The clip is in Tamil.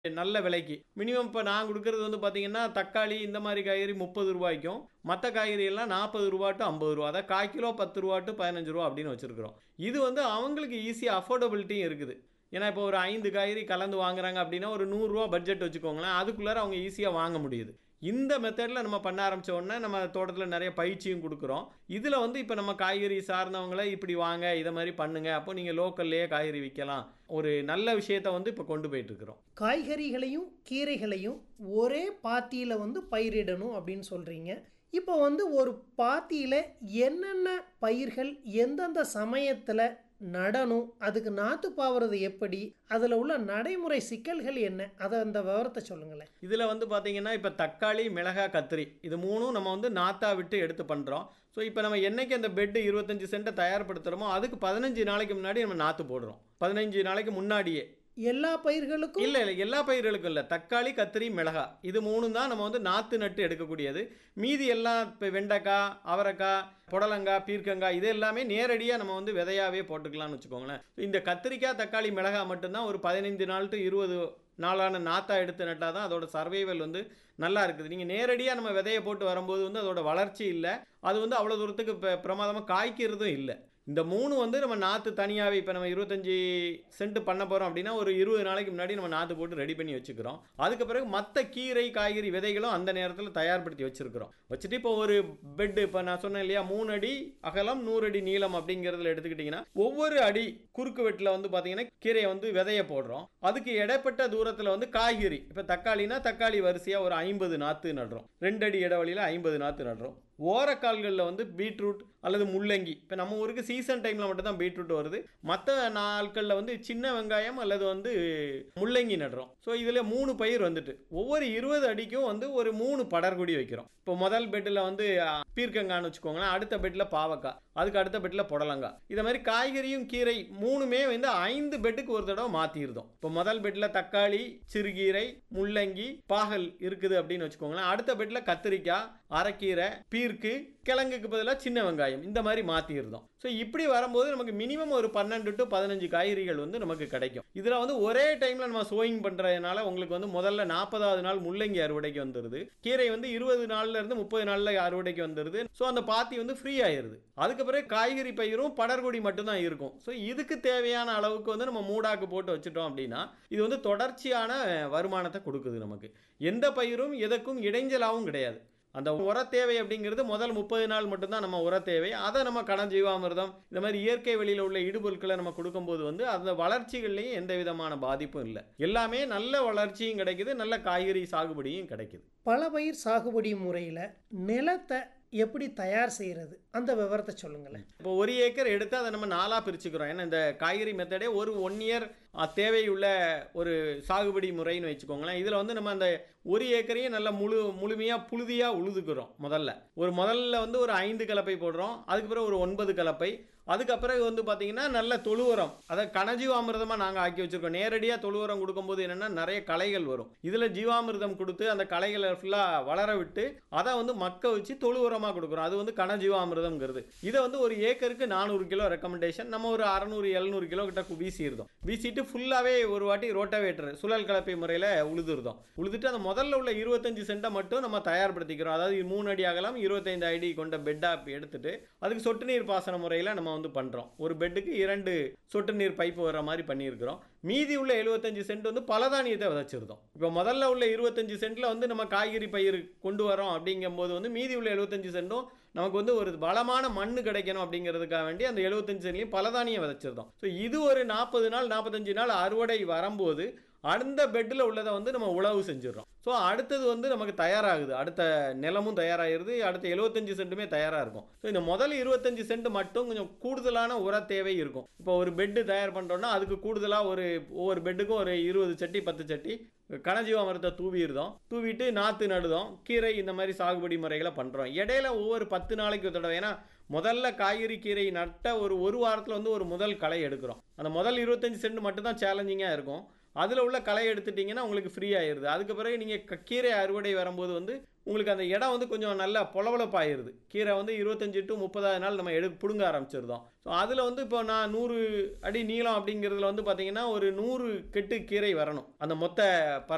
நல்ல விலைக்கு மினிமம் இப்போ நான் கொடுக்கறது வந்து பார்த்தீங்கன்னா தக்காளி இந்த மாதிரி காய்கறி முப்பது ரூபாய்க்கும் மற்ற காய்கறி எல்லாம் நாற்பது ரூபா டு ஐம்பது ரூபா அதாவது கால் கிலோ பத்து ரூபா டு பதினஞ்சு ரூபா அப்படின்னு வச்சுருக்கிறோம் இது வந்து அவங்களுக்கு ஈஸியாக அஃபோர்டபிலிட்டியும் இருக்குது ஏன்னா இப்போ ஒரு ஐந்து காய்கறி கலந்து வாங்குறாங்க அப்படின்னா ஒரு நூறுரூவா பட்ஜெட் வச்சுக்கோங்களேன் அதுக்குள்ளார அவங்க ஈஸியாக வாங்க முடியுது இந்த மெத்தடில் நம்ம பண்ண ஆரம்பிச்ச உடனே நம்ம தோட்டத்தில் நிறைய பயிற்சியும் கொடுக்குறோம் இதில் வந்து இப்போ நம்ம காய்கறி சார்ந்தவங்கள இப்படி வாங்க இதை மாதிரி பண்ணுங்க அப்போ நீங்கள் லோக்கல்லையே காய்கறி விற்கலாம் ஒரு நல்ல விஷயத்த வந்து இப்போ கொண்டு போயிட்டு இருக்கிறோம் காய்கறிகளையும் கீரைகளையும் ஒரே பாத்தியில் வந்து பயிரிடணும் அப்படின்னு சொல்கிறீங்க இப்போ வந்து ஒரு பாத்தியில் என்னென்ன பயிர்கள் எந்தெந்த சமயத்தில் நடணும் அதுக்கு நாற்று பாவுறது எப்படி அதில் உள்ள நடைமுறை சிக்கல்கள் என்ன அதை அந்த விவரத்தை சொல்லுங்களேன் இதில் வந்து பார்த்தீங்கன்னா இப்போ தக்காளி மிளகாய் கத்திரி இது மூணும் நம்ம வந்து நாத்தா விட்டு எடுத்து பண்ணுறோம் ஸோ இப்போ நம்ம என்னைக்கு அந்த பெட்டு இருபத்தஞ்சி சென்ட்டை தயார்படுத்துகிறோமோ அதுக்கு பதினஞ்சு நாளைக்கு முன்னாடி நம்ம நாற்று போடுறோம் பதினஞ்சு நாளைக்கு முன்னாடியே எல்லா பயிர்களுக்கும் இல்லை இல்லை எல்லா பயிர்களுக்கும் இல்லை தக்காளி கத்திரி மிளகாய் இது மூணும் தான் நம்ம வந்து நாற்று நட்டு எடுக்கக்கூடியது மீதி எல்லாம் இப்போ வெண்டைக்காய் அவரைக்காய் புடலங்காய் பீர்க்கங்காய் இது எல்லாமே நேரடியாக நம்ம வந்து விதையாவே போட்டுக்கலாம்னு வச்சுக்கோங்களேன் இந்த கத்திரிக்காய் தக்காளி மிளகாய் மட்டும்தான் ஒரு பதினைந்து நாள் டு இருபது நாளான நாத்தா எடுத்து நட்டால் தான் அதோட சர்வைவல் வந்து நல்லா இருக்குது நீங்கள் நேரடியாக நம்ம விதையை போட்டு வரும்போது வந்து அதோட வளர்ச்சி இல்லை அது வந்து அவ்வளோ தூரத்துக்கு இப்போ பிரமாதமாக காய்க்கிறதும் இல்லை இந்த மூணு வந்து நம்ம நாற்று தனியாகவே இப்போ நம்ம இருபத்தஞ்சி சென்ட் பண்ண போகிறோம் அப்படின்னா ஒரு இருபது நாளைக்கு முன்னாடி நம்ம நாற்று போட்டு ரெடி பண்ணி வச்சுக்கிறோம் அதுக்கு பிறகு மற்ற கீரை காய்கறி விதைகளும் அந்த நேரத்தில் தயார்படுத்தி வச்சுருக்கிறோம் வச்சுட்டு இப்போ ஒரு பெட்டு இப்போ நான் சொன்னேன் இல்லையா மூணு அடி அகலம் நூறு அடி நீளம் அப்படிங்கிறதுல எடுத்துக்கிட்டிங்கன்னா ஒவ்வொரு அடி குறுக்கு வெட்டில் வந்து பார்த்தீங்கன்னா கீரையை வந்து விதைய போடுறோம் அதுக்கு இடைப்பட்ட தூரத்தில் வந்து காய்கறி இப்போ தக்காளினா தக்காளி வரிசையாக ஒரு ஐம்பது நாற்று நடுறோம் ரெண்டு அடி இடைவெளியில் ஐம்பது நாற்று நடுறோம் ஓரக்கால்களில் வந்து பீட்ரூட் அல்லது முள்ளங்கி இப்போ நம்ம ஊருக்கு சீசன் டைமில் மட்டும்தான் பீட்ரூட் வருது மற்ற நாட்களில் வந்து சின்ன வெங்காயம் அல்லது வந்து முள்ளங்கி நடுறோம் ஸோ இதில் மூணு பயிர் வந்துட்டு ஒவ்வொரு இருபது அடிக்கும் வந்து ஒரு மூணு படர்குடி வைக்கிறோம் இப்போ முதல் பெட்டில் வந்து அஹ், பீர்க்கங்கான்னு வச்சுக்கோங்களேன் அடுத்த பெட்டில் பாவக்காய் அதுக்கு அடுத்த பெட்டில் புடலங்காய் இதை மாதிரி காய்கறியும் கீரை மூணுமே வந்து ஐந்து பெட்டுக்கு ஒரு தடவை மாற்றிருந்தோம் இப்போ முதல் பெட்டில் தக்காளி சிறுகீரை முள்ளங்கி பாகல் இருக்குது அப்படின்னு வச்சுக்கோங்களேன் அடுத்த பெட்டில் கத்திரிக்காய் அரைக்கீரை பீர்க்கு கிழங்குக்கு பதிலாக சின்ன வெங்காயம் இந்த மாதிரி மாற்றிருந்தோம் ஸோ இப்படி வரும்போது நமக்கு மினிமம் ஒரு பன்னெண்டு டு பதினஞ்சு காய்கறிகள் வந்து நமக்கு கிடைக்கும் இதில் வந்து ஒரே டைமில் நம்ம சோயிங் பண்ணுறதுனால உங்களுக்கு வந்து முதல்ல நாற்பதாவது நாள் முள்ளங்கி அறுவடைக்கு வந்துடுது கீரை வந்து இருபது நாள்ல இருந்து முப்பது நாளில் அறுவடைக்கு வந்துடுது ஸோ அந்த பாத்தி வந்து ஃப்ரீ ஆயிருது அதுக்கு பிறகு காய்கறி பயிரும் படர்கொடி மட்டும்தான் இருக்கும் ஸோ இதுக்கு தேவையான அளவுக்கு வந்து நம்ம மூடாக்கு போட்டு வச்சுட்டோம் அப்படின்னா இது வந்து தொடர்ச்சியான வருமானத்தை கொடுக்குது நமக்கு எந்த பயிரும் எதற்கும் இடைஞ்சலாகவும் கிடையாது அந்த உர தேவை அப்படிங்கிறது முதல் முப்பது நாள் மட்டும்தான் நம்ம உர தேவை அதை நம்ம கடன் ஜீவாமிர்தம் இந்த மாதிரி இயற்கை வெளியில் உள்ள இடுபொருட்களை நம்ம கொடுக்கும்போது வந்து அந்த வளர்ச்சிகள்லையும் எந்த விதமான பாதிப்பும் இல்லை எல்லாமே நல்ல வளர்ச்சியும் கிடைக்குது நல்ல காய்கறி சாகுபடியும் கிடைக்குது பல பயிர் சாகுபடி முறையில் நிலத்தை எப்படி தயார் செய்கிறது அந்த விவரத்தை சொல்லுங்களேன் இப்போ ஒரு ஏக்கர் எடுத்து அதை நம்ம நாலாக பிரிச்சுக்கிறோம் ஏன்னா இந்த காய்கறி மெத்தடே ஒரு ஒன் இயர் தேவையுள்ள ஒரு சாகுபடி முறைன்னு வச்சுக்கோங்களேன் இதில் வந்து நம்ம அந்த ஒரு ஏக்கரையும் நல்ல முழு முழுமையாக புழுதியாக உழுதுக்கிறோம் முதல்ல ஒரு முதல்ல வந்து ஒரு ஐந்து கலப்பை போடுறோம் அதுக்கு பிறகு ஒரு ஒன்பது கலப்பை அதுக்கு பிறகு வந்து பார்த்தீங்கன்னா நல்ல தொழு உரம் அதை கனஜீவாமிர்தமாக நாங்கள் ஆக்கி வச்சுருக்கோம் நேரடியாக தொழு உரம் கொடுக்கும்போது என்னென்னா நிறைய களைகள் வரும் இதில் ஜீவாமிர்தம் கொடுத்து அந்த களைகளை ஃபுல்லாக வளர விட்டு அதை வந்து மக்க வச்சு தொழு உரமாக கொடுக்குறோம் அது வந்து கனஜீவாமிர்தம்ங்கிறது இதை வந்து ஒரு ஏக்கருக்கு நானூறு கிலோ ரெக்கமெண்டேஷன் நம்ம ஒரு அறநூறு எழுநூறு கிலோ கிட்ட கு- வீசியிருந்தோம் வீசிட்டு ஃபுல்லாகவே ஒரு வாட்டி ரோட்டவேட்டர் சுழல் கலப்பை முறையில் உழுதுருந்தோம் உழுதுட்டு அந்த முதல்ல உள்ள இருபத்தஞ்சு சென்ட்டை மட்டும் நம்ம தயார்படுத்திக்கிறோம் அதாவது மூணு அடி அகலம் இருபத்தைந்து அடி கொண்ட பெட்டாக எடுத்துட்டு அதுக்கு சொட்டு நீர் பாசன முறையில் நம்ம வந்து பண்ணுறோம் ஒரு பெட்டுக்கு இரண்டு சொட்டு நீர் பைப்பு வர மாதிரி பண்ணியிருக்கிறோம் மீதி உள்ள எழுபத்தஞ்சு சென்ட் வந்து பலதானியத்தை விதைச்சிருந்தோம் இப்போ முதல்ல உள்ள இருபத்தஞ்சு சென்ட்ல வந்து நம்ம காய்கறி பயிர் கொண்டு வரோம் அப்படிங்கும்போது வந்து மீதி உள்ள எழுபத்தஞ்சு சென்ட்டும் நமக்கு வந்து ஒரு பலமான மண் கிடைக்கணும் அப்படிங்கிறதுக்காக வேண்டி அந்த எழுபத்தஞ்சு சென்ட்லையும் பலதானியம் விதைச்சிருந்தோம் ஸோ இது ஒரு நாற்பது நாள் நாற்பத்தஞ்சு நாள் அறுவடை வரும்போது அந்த பெட்டில் உள்ளதை வந்து நம்ம உழவு செஞ்சிடறோம் ஸோ அடுத்தது வந்து நமக்கு தயாராகுது அடுத்த நிலமும் தயாராகிருது அடுத்த எழுபத்தஞ்சு சென்ட்டுமே தயாராக இருக்கும் ஸோ இந்த முதல் இருபத்தஞ்சு சென்ட் மட்டும் கொஞ்சம் கூடுதலான உர தேவை இருக்கும் இப்போ ஒரு பெட்டு தயார் பண்ணுறோன்னா அதுக்கு கூடுதலாக ஒரு ஒவ்வொரு பெட்டுக்கும் ஒரு இருபது சட்டி பத்து சட்டி கனஜீவாமிரத்தை தூவிடுதோம் தூவிட்டு நாற்று நடுதோம் கீரை இந்த மாதிரி சாகுபடி முறைகளை பண்ணுறோம் இடையில ஒவ்வொரு பத்து நாளைக்கு ஒரு தடவை ஏன்னா முதல்ல காய்கறி கீரை நட்ட ஒரு ஒரு வாரத்தில் வந்து ஒரு முதல் களை எடுக்கிறோம் அந்த முதல் இருபத்தஞ்சு சென்ட் மட்டும் தான் சேலஞ்சிங்காக இருக்கும் அதில் உள்ள களை எடுத்துட்டிங்கன்னா உங்களுக்கு ஃப்ரீ ஆயிடுது அதுக்கு பிறகு நீங்கள் கீரை அறுவடை வரும்போது வந்து உங்களுக்கு அந்த இடம் வந்து கொஞ்சம் நல்லா பொலவலப்பாயிருது கீரை வந்து இருபத்தஞ்சி டு முப்பதாவது நாள் நம்ம எடு பிடுங்க ஆரம்பிச்சிருந்தோம் ஸோ அதில் வந்து இப்போ நான் நூறு அடி நீளம் அப்படிங்கிறதுல வந்து பார்த்தீங்கன்னா ஒரு நூறு கெட்டு கீரை வரணும் அந்த மொத்த பர